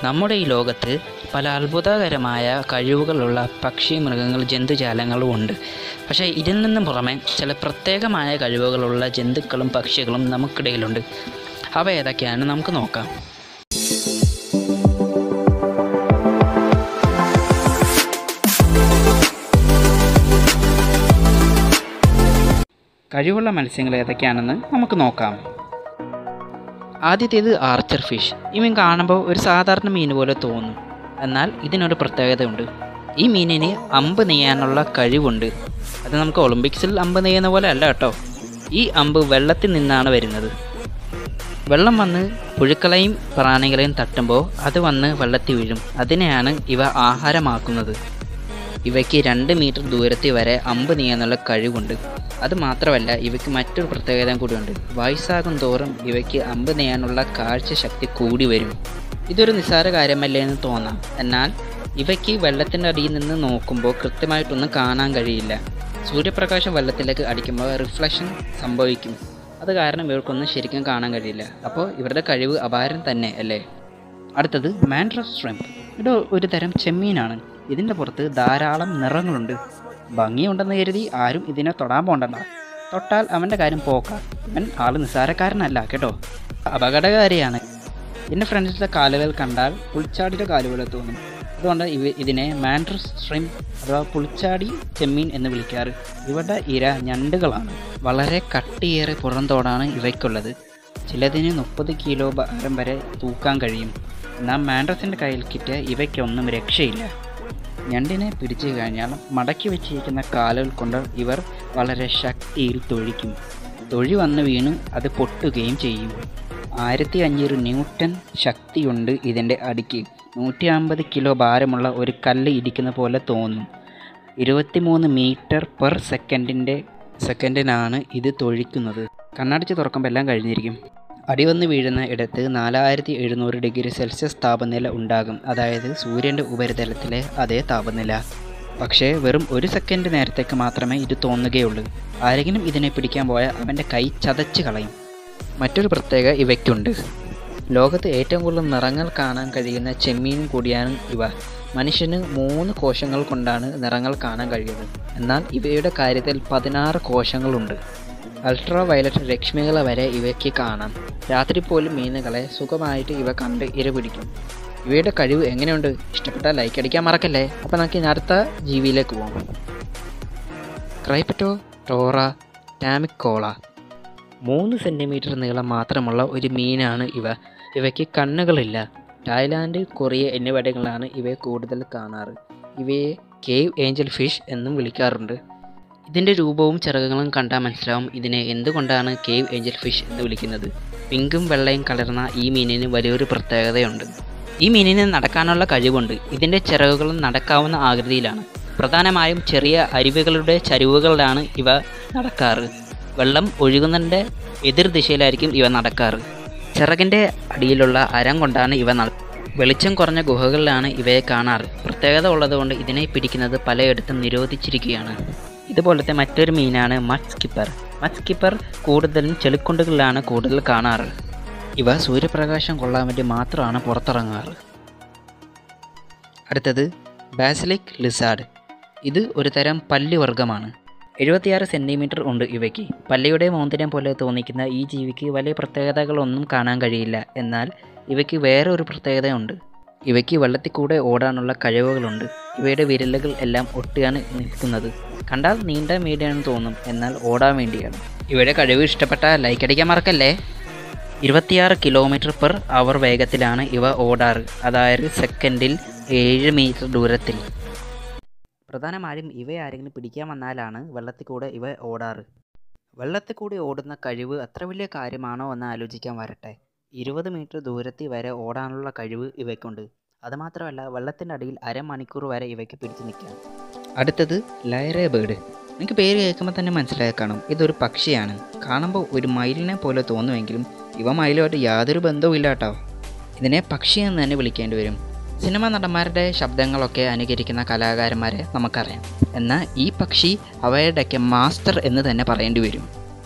നമ്മുടെ ഈ ലോകത്ത് പല അത്ഭുതകരമായ കഴിവുകളുള്ള പക്ഷി മൃഗങ്ങൾ ജന്തുജാലങ്ങളും ഉണ്ട് പക്ഷേ ഇതിൽ നിന്നും പുറമെ ചില പ്രത്യേകമായ കഴിവുകളുള്ള ജന്തുക്കളും പക്ഷികളും നമുക്കിടയിലുണ്ട് അവ ഏതൊക്കെയാണ് നമുക്ക് നോക്കാം കഴിവുള്ള മത്സ്യങ്ങൾ ഏതൊക്കെയാണെന്ന് നമുക്ക് നോക്കാം ആദ്യത്തേത് ആർച്ചർ ഫിഷ് ഈ മീൻ കാണുമ്പോൾ ഒരു സാധാരണ മീൻ പോലെ തോന്നും എന്നാൽ ഇതിനൊരു പ്രത്യേകതയുണ്ട് ഈ മീനിന് അമ്പ് നെയ്യാനുള്ള കഴിവുണ്ട് അത് നമുക്ക് ഒളിമ്പിക്സിൽ അമ്പ് നെയ്യുന്ന പോലെ അല്ല കേട്ടോ ഈ അമ്പ് വെള്ളത്തിൽ നിന്നാണ് വരുന്നത് വെള്ളം വന്ന് പുഴുക്കളെയും പ്രാണികളെയും തട്ടുമ്പോൾ അത് വന്ന് വെള്ളത്തിൽ വീഴും അതിനെയാണ് ഇവ ആഹാരമാക്കുന്നത് ഇവയ്ക്ക് രണ്ട് മീറ്റർ ദൂരത്തിൽ വരെ അമ്പ് നെയ്യാനുള്ള കഴിവുണ്ട് അത് മാത്രമല്ല ഇവയ്ക്ക് മറ്റൊരു പ്രത്യേകത കൂടിയുണ്ട് വയസ്സാകും തോറും ഇവയ്ക്ക് അമ്പ് നെയ്യാനുള്ള കാഴ്ചശക്തി കൂടി വരും ഇതൊരു നിസ്സാര കാര്യമല്ലേ എന്ന് തോന്നാം എന്നാൽ ഇവയ്ക്ക് വെള്ളത്തിൻ്റെ അടിയിൽ നിന്ന് നോക്കുമ്പോൾ കൃത്യമായിട്ടൊന്നും കാണാൻ കഴിയില്ല സൂര്യപ്രകാശം വെള്ളത്തിലേക്ക് അടിക്കുമ്പോൾ റിഫ്ലക്ഷൻ സംഭവിക്കും അത് കാരണം ഇവർക്കൊന്നും ശരിക്കും കാണാൻ കഴിയില്ല അപ്പോൾ ഇവരുടെ കഴിവ് അപാരം തന്നെ അല്ലേ അടുത്തത് മാൻഡ്രസ് ഷ്രിംപ് ഇത് ഒരു തരം ചെമ്മീനാണ് ഇതിൻ്റെ പുറത്ത് ധാരാളം നിറങ്ങളുണ്ട് ഭംഗിയുണ്ടെന്ന് കരുതി ആരും ഇതിനെ തൊടാൻ പോണ്ടണ്ട തൊട്ടാൽ അവൻ്റെ കാര്യം പോക്ക ഇവൻ ആൾ നിസ്സാരക്കാരനല്ല കേട്ടോ അപകടകാരിയാണ് എൻ്റെ ഫ്രണ്ട്സിൻ്റെ കാലുകൾ കണ്ടാൽ പുൽച്ചാടിയുടെ കാലുകളെ തോന്നും അതുകൊണ്ട് ഇവ ഇതിനെ മാൻഡ്രസ് സ്ട്രിം അഥവാ പുൽച്ചാടി ചെമ്മീൻ എന്ന് വിളിക്കാറ് ഇവരുടെ ഇര ഞണ്ടുകളാണ് വളരെ കട്ടിയേറെ പുറന്തോടാണ് ഇവയ്ക്കുള്ളത് ചിലതിന് മുപ്പത് കിലോ ഭാരം വരെ തൂക്കാൻ കഴിയും എന്നാൽ മാൻഡ്രസിൻ്റെ കയ്യിൽ കിട്ടിയ ഇവയ്ക്കൊന്നും രക്ഷയില്ല ഞണ്ടിനെ പിടിച്ചു കഴിഞ്ഞാൽ മടക്കി വെച്ചിരിക്കുന്ന കാലുകൾ കൊണ്ട് ഇവർ വളരെ ശക്തിയിൽ തൊഴിക്കും തൊഴി വന്ന് വീണ് അത് പൊട്ടുകയും ചെയ്യും ആയിരത്തി അഞ്ഞൂറ് ന്യൂട്ടൺ ശക്തിയുണ്ട് ഇതിൻ്റെ അടിക്ക് നൂറ്റി അമ്പത് കിലോ ഭാരമുള്ള ഒരു കല്ല് ഇടിക്കുന്ന പോലെ തോന്നും ഇരുപത്തിമൂന്ന് മീറ്റർ പെർ സെക്കൻഡിൻ്റെ സെക്കൻഡിനാണ് ഇത് തൊഴിക്കുന്നത് കണ്ണടച്ച് തുറക്കുമ്പോൾ എല്ലാം കഴിഞ്ഞിരിക്കും അടിവന്ന് വീഴുന്ന ഇടത്ത് നാലായിരത്തി എഴുന്നൂറ് ഡിഗ്രി സെൽഷ്യസ് താപനില ഉണ്ടാകും അതായത് സൂര്യൻ്റെ ഉപരിതലത്തിലെ അതേ താപനില പക്ഷേ വെറും ഒരു സെക്കൻഡ് നേരത്തേക്ക് മാത്രമേ ഇത് തോന്നുകയുള്ളൂ ആരെങ്കിലും ഇതിനെ പിടിക്കാൻ പോയാൽ അവൻ്റെ കൈ ചതച്ച് കളയും മറ്റൊരു പ്രത്യേക ഇവയ്ക്കുണ്ട് ലോകത്ത് ഏറ്റവും കൂടുതൽ നിറങ്ങൾ കാണാൻ കഴിയുന്ന ചെമ്മീനും കൂടിയാണ് ഇവ മനുഷ്യന് മൂന്ന് കോശങ്ങൾ കൊണ്ടാണ് നിറങ്ങൾ കാണാൻ കഴിയുന്നത് എന്നാൽ ഇവയുടെ കാര്യത്തിൽ പതിനാറ് കോശങ്ങളുണ്ട് അൾട്രാ വയലറ്റ് രശ്മികളെ വരെ ഇവയ്ക്ക് കാണാം രാത്രി പോലും മീനുകളെ സുഖമായിട്ട് ഇവ കണ്ട് ഇര പിടിക്കും ഇവയുടെ കഴിവ് എങ്ങനെയുണ്ട് ഇഷ്ടപ്പെട്ടാൽ ലൈക്ക് അടിക്കാൻ മറക്കല്ലേ അപ്പോൾ നമുക്ക് ഇനി അടുത്ത ജീവിയിലേക്ക് പോകാം ക്രൈപ്പറ്റോ ടോറ ടാമിക്കോള മൂന്ന് സെൻറ്റിമീറ്റർ നീളം മാത്രമുള്ള ഒരു മീനാണ് ഇവ ഇവയ്ക്ക് കണ്ണുകളില്ല തായ്ലാൻഡ് കൊറിയ എന്നിവിടങ്ങളിലാണ് ഇവയെ കൂടുതൽ കാണാറ് ഇവയെ കേവ് ഏഞ്ചൽ ഫിഷ് എന്നും വിളിക്കാറുണ്ട് ഇതിൻ്റെ രൂപവും ചിറകുകളും കണ്ടാൽ മനസ്സിലാവും ഇതിനെ എന്തുകൊണ്ടാണ് കേവ് ഏഞ്ചൽ ഫിഷ് എന്ന് വിളിക്കുന്നത് പിങ്കും വെള്ളയും കലർന്ന ഈ മീനിന് വലിയൊരു പ്രത്യേകതയുണ്ട് ഈ മീനിന് നടക്കാനുള്ള കഴിവുണ്ട് ഇതിൻ്റെ ചിറകുകളും നടക്കാവുന്ന ആകൃതിയിലാണ് പ്രധാനമായും ചെറിയ അരുവികളുടെ ചരിവുകളിലാണ് ഇവ നടക്കാറ് വെള്ളം ഒഴുകുന്നതിൻ്റെ എതിർ ദിശയിലായിരിക്കും ഇവ നടക്കാറ് ചിറകിൻ്റെ അടിയിലുള്ള അരം കൊണ്ടാണ് ഇവ നട വെളിച്ചം കുറഞ്ഞ ഗുഹകളിലാണ് ഇവയെ കാണാറ് പ്രത്യേകത ഉള്ളതുകൊണ്ട് ഇതിനെ പിടിക്കുന്നത് പലയിടത്തും നിരോധിച്ചിരിക്കുകയാണ് ഇതുപോലത്തെ മറ്റൊരു മീനാണ് മഡ് സ്കിപ്പർ മഡ് സ്കിപ്പർ കൂടുതലും ചെളിക്കുണ്ടുകളിലാണ് കൂടുതൽ കാണാറ് ഇവ സൂര്യപ്രകാശം കൊള്ളാൻ വേണ്ടി മാത്രമാണ് പുറത്തിറങ്ങാറ് അടുത്തത് ബാസിലിക് ലിസാർഡ് ഇത് ഒരു തരം പല്ലി വർഗ്ഗമാണ് എഴുപത്തിയാറ് സെൻറ്റിമീറ്റർ ഉണ്ട് ഇവയ്ക്ക് പല്ലിയുടെ മൗന്തിരം പോലെ തോന്നിക്കുന്ന ഈ ജീവിക്ക് വലിയ പ്രത്യേകതകളൊന്നും കാണാൻ കഴിയില്ല എന്നാൽ ഇവയ്ക്ക് വേറെ ഒരു പ്രത്യേകതയുണ്ട് ഇവയ്ക്ക് വെള്ളത്തിൽ കൂടെ ഓടാനുള്ള കഴിവുകളുണ്ട് ഇവയുടെ വിരലുകൾ എല്ലാം ഒട്ടിയാണ് നിൽക്കുന്നത് കണ്ടാൽ നീണ്ട മീഡിയാണെന്ന് തോന്നും എന്നാൽ ഓടാൻ വേണ്ടിയാണ് ഇവയുടെ കഴിവ് ഇഷ്ടപ്പെട്ട ലൈക്ക് അടിക്കാൻ മറക്കല്ലേ ഇരുപത്തിയാറ് കിലോമീറ്റർ പെർ അവർ വേഗത്തിലാണ് ഇവ ഓടാറ് അതായത് സെക്കൻഡിൽ ഏഴ് മീറ്റർ ദൂരത്തിൽ പ്രധാനമായും ഇവയെ ആരെങ്കിലും പിടിക്കാൻ വന്നാലാണ് വെള്ളത്തിൽ കൂടെ ഇവ ഓടാറ് വെള്ളത്തിൽ കൂടി ഓടുന്ന കഴിവ് അത്ര വലിയ കാര്യമാണോ എന്ന് ആലോചിക്കാൻ വരട്ടെ ഇരുപത് മീറ്റർ ദൂരത്തിൽ വരെ ഓടാനുള്ള കഴിവ് ഇവയ്ക്കുണ്ട് അതുമാത്രമല്ല വെള്ളത്തിൻ്റെ അടിയിൽ അരമണിക്കൂർ വരെ ഇവയ്ക്ക് പിടിച്ചു നിൽക്കാം അടുത്തത് ലൈറേ ബേർഡ് നിങ്ങൾക്ക് പേര് കേൾക്കുമ്പോൾ തന്നെ മനസ്സിലായി കാണും ഇതൊരു പക്ഷിയാണ് കാണുമ്പോൾ ഒരു മയിലിനെ പോലെ തോന്നുമെങ്കിലും ഇവ മയിലുമായിട്ട് യാതൊരു ബന്ധവും ഇല്ല കേട്ടോ ഇതിനെ പക്ഷി എന്ന് തന്നെ വിളിക്കേണ്ടി വരും സിനിമ നടന്മാരുടെ ശബ്ദങ്ങളൊക്കെ അനുകരിക്കുന്ന കലാകാരന്മാരെ നമുക്കറിയാം എന്നാൽ ഈ പക്ഷി അവയുടെയൊക്കെ മാസ്റ്റർ എന്ന് തന്നെ പറയേണ്ടി വരും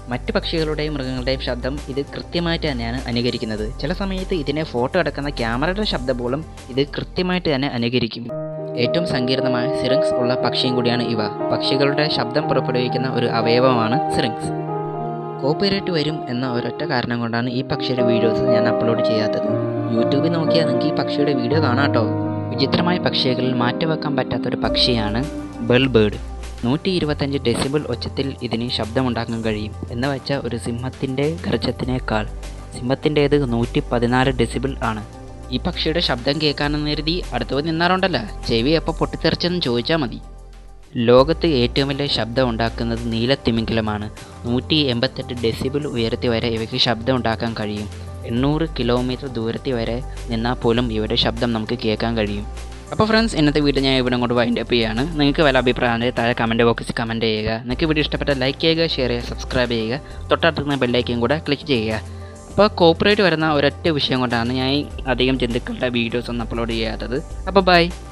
മറ്റ് പക്ഷികളുടെയും മൃഗങ്ങളുടെയും ശബ്ദം ഇത് കൃത്യമായിട്ട് തന്നെയാണ് അനുകരിക്കുന്നത് ചില സമയത്ത് ഇതിനെ ഫോട്ടോ എടുക്കുന്ന ക്യാമറയുടെ ശബ്ദം പോലും ഇത് കൃത്യമായിട്ട് തന്നെ അനുകരിക്കും ഏറ്റവും സങ്കീർണമായ സിറിങ്സ് ഉള്ള പക്ഷിയും കൂടിയാണ് ഇവ പക്ഷികളുടെ ശബ്ദം പുറപ്പെടുവിക്കുന്ന ഒരു അവയവമാണ് സിറിങ്സ് കോപ്പിറൈറ്റ് വരും എന്ന ഒരൊറ്റ കാരണം കൊണ്ടാണ് ഈ പക്ഷിയുടെ വീഡിയോസ് ഞാൻ അപ്ലോഡ് ചെയ്യാത്തത് യൂട്യൂബിൽ നോക്കിയാൽ നിങ്ങൾക്ക് ഈ പക്ഷിയുടെ വീഡിയോ കാണാട്ടോ വിചിത്രമായ പക്ഷികളിൽ മാറ്റിവെക്കാൻ പറ്റാത്തൊരു പക്ഷിയാണ് ബേൾബേർഡ് നൂറ്റി ഇരുപത്തഞ്ച് ഡെസിബിൾ ഒച്ചത്തിൽ ഇതിന് ശബ്ദമുണ്ടാക്കാൻ കഴിയും എന്ന് വെച്ചാൽ ഒരു സിംഹത്തിൻ്റെ ഗർജത്തിനേക്കാൾ സിംഹത്തിൻ്റേത് നൂറ്റി പതിനാല് ഡെസിബിൾ ആണ് ഈ പക്ഷിയുടെ ശബ്ദം കേൾക്കാനെന്ന് കരുതി അടുത്തവ നിന്നാറുണ്ടല്ല ചെവി എപ്പോൾ പൊട്ടിത്തെറിച്ചെന്ന് ചോദിച്ചാൽ മതി ലോകത്ത് ഏറ്റവും വലിയ ശബ്ദം ഉണ്ടാക്കുന്നത് നീലത്തിമിംഗലമാണ് നൂറ്റി എൺപത്തെട്ട് ഡെസിബിൾ ഉയരത്തിൽ വരെ ഇവയ്ക്ക് ശബ്ദം ഉണ്ടാക്കാൻ കഴിയും എണ്ണൂറ് കിലോമീറ്റർ ദൂരത്തിൽ വരെ നിന്നാൽ പോലും ഇവയുടെ ശബ്ദം നമുക്ക് കേൾക്കാൻ കഴിയും അപ്പോൾ ഫ്രണ്ട്സ് ഇന്നത്തെ വീഡിയോ ഞാൻ ഇവിടെ കൊണ്ട് വൈൻഡ് അപ്പ് ചെയ്യാണ് നിങ്ങൾക്ക് വല്ല അഭിപ്രായം താഴെ കമൻറ്റ് ബോക്സിൽ കമൻറ്റ് ചെയ്യുക നിങ്ങൾക്ക് വീഡിയോ ഇഷ്ടപ്പെട്ട ലൈക്ക് ചെയ്യുക ഷെയർ ചെയ്യുക സബ്സ്ക്രൈബ് ചെയ്യുക തൊട്ടടുത്തുന്ന ബെല്ലൈക്കും കൂടെ ക്ലിക്ക് ചെയ്യുക അപ്പോൾ കോപ്പറേറ്റ് വരുന്ന ഒരൊറ്റ വിഷയം കൊണ്ടാണ് ഞാൻ ഈ അധികം ജന്തുക്കളുടെ വീഡിയോസ് ഒന്നും അപ്ലോഡ് ചെയ്യാത്തത് അപ്പോൾ ബൈ